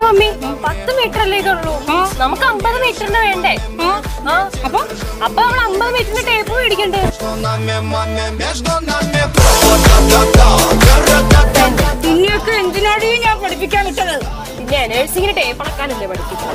Mummy പത്ത് metre അല്ലേ ഇതുള്ളൂ നമുക്ക് അമ്പത് മീറ്ററിന് വേണ്ടേ ആ അപ്പൊ അപ്പൊ നമ്മൾ അമ്പത് മീറ്ററിന്റെ ടേപ്പ് മേടിക്കണ്ടേ നിങ്ങൾക്ക് എന്തിനാടി ഞാൻ പഠിപ്പിക്കാൻ വിട്ടത് പിന്നെ നഴ്സിംഗിന് ടേപ്പ് അളക്കാനല്ലേ പഠിപ്പിക്കുന്നത്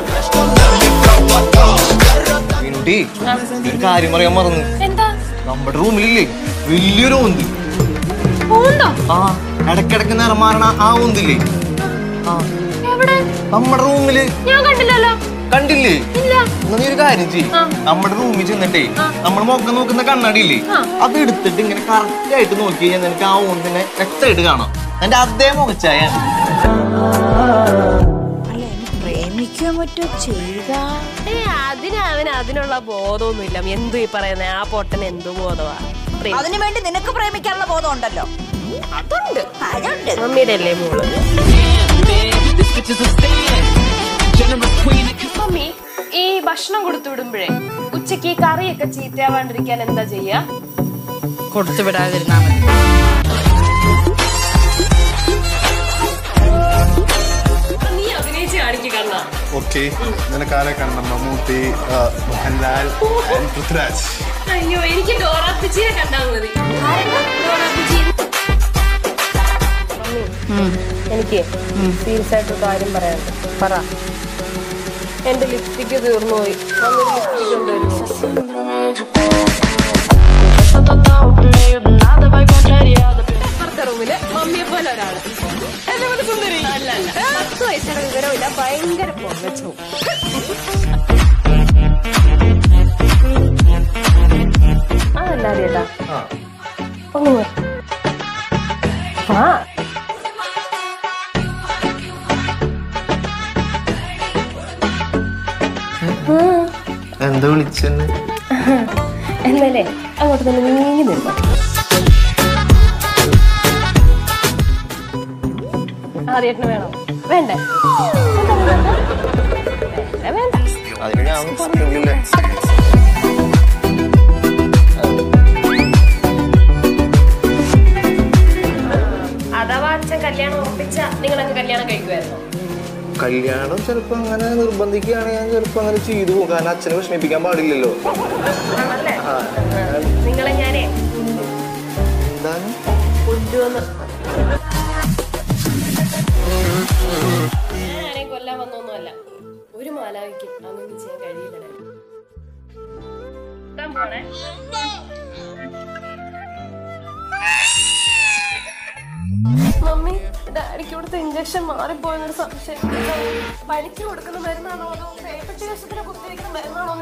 മിനുട്ടി ഒരു കാര്യം പറയാൻ മറന്നു എന്താ നമ്മുടെ റൂമിലില്ലേ വലിയൊരു ഓന്ത് പോണ്ടോ ആ ഇടക്കിടക്ക് നിറം മാറണ ആ ഓന്തില്ലേ ആ എവിടെ നമ്മുടെ റൂമില് ഞാൻ കണ്ടില്ലല്ലോ കണ്ടില്ലേ ഇല്ല എന്നാ നീ ഒരു കാര്യം ചെയ്യ് ആ. നമ്മുടെ റൂമിൽ ചെന്നിട്ടേ നമ്മൾ മുഖം നോക്കുന്ന കണ്ണാടി ഇല്ലേ ആ. അത് എടുത്തിട്ട് ഇങ്ങനെ കറക്റ്റ് ആയിട്ട് നോക്കി കഴിഞ്ഞാൽ നിനക്ക് ആ ഓന്തിനെ വ്യക്തമായിട്ട് കാണാം എന്റെ അതേ മുഖച്ചായ അല്ല എനിക്ക് പ്രേമിക്കാൻ പറ്റോ ചെയ്യുക ഏ അതിന് അവന് അതിനുള്ള ബോധമൊന്നുമില്ല എന്തു ഈ പറയുന്നത് ആ പൊട്ടന് എന്തു ബോധമാ പ്രേമി- അതിനു വേണ്ടി നിനക്ക് പ്രേമിക്കാനുള്ള ബോധം ഉണ്ടല്ലോ അതുണ്ട് അതുണ്ട് മമ്മിയുടെ അല്ലേ മോള് മമ്മി ഈ ഭക്ഷണം കൊടുത്തു വിടുമ്പോഴേ ഉച്ചക്ക് ഈ കറിയൊക്കെ ചീത്തയാവാണ്ടിരിക്കാൻ എന്താ ചെയ്യാ കൊടുത്തു വിടാതിരുന്നാ മതി നീ അഭിനയിച്ച് കാണിക്കുക ഓക്കെ നിനക്ക് ആരെ കാണണം മമ്മൂട്ടി ആ, മോഹൻലാൽ and പൃഥ്വിരാജ് അയ്യോ എനിക്ക് ഡോറാപ്പിച്ചിയെ കണ്ടാ മതി എനിക്ക് സീരിയസ് ആയിട്ട് കാര്യം പറയാനുണ്ട് പറ എന്റെ ലിപ്സ്റ്റിക് തീർന്നു പോയി ലിപ്സ്റ്റിക് കൊണ്ടുവരുമോ അപ്പുറത്തെ റൂമില് മമ്മിയെ പോലെ ഒരാള് എന്നെ പോലെ സുന്ദരി അല്ല അല്ല പത്ത് വയസ്സുള്ള വിവരമില്ല ഭയങ്കര പൊങ്ങച്ചു അതല്ല അറിയട്ടാ ഒന്ന് പോ. ആ എന്താ വിളിച്ചെന്ന് എന്നല്ലേ അങ്ങോട്ട് തന്നെ നീങ്ങി നിന്നു ആദ്യേട്ടന് വേണോ വേണ്ടേ വേണ്ട, വേണ്ട അതിന് ഞാൻ പറഞ്ഞില്ലേ അഥവാ അച്ഛൻ കല്യാണം ഉറപ്പിച്ച നിങ്ങളൊക്കെ കല്യാണം കഴിക്കുമായിരുന്നു കല്യാണം ചിലപ്പോ അങ്ങനെ നിർബന്ധിക്കുകയാണെങ്കിൽ ഞാൻ ചിലപ്പോ അങ്ങനെ ചെയ്തു പോകും കാരണം അച്ഛനെ വിഷമിപ്പിക്കാൻ പാടില്ലല്ലോ ആണല്ലേ നിങ്ങളെ ഞാനേ എന്താണ് കൊണ്ടുവന്ന് ഞാനെ കൊല്ലാൻ വന്നൊന്നുമല്ല ഒരു മാലാവിക്കും അങ്ങനെ ചെയ്യാൻ കഴിയില്ല ഇതാ പോണേ മമ്മി ഡാഡിക്ക് ഇവിടുത്തെ ഇഞ്ചക്ഷൻ മാറിപ്പോയെന്നൊരു സംശയം പനിക്ക് കൊടുക്കുന്ന മരുന്നാണോ അതോ പേപ്പട്ടി വിഷത്തിന് കുത്തിവെക്കുന്ന മരുന്നാണോ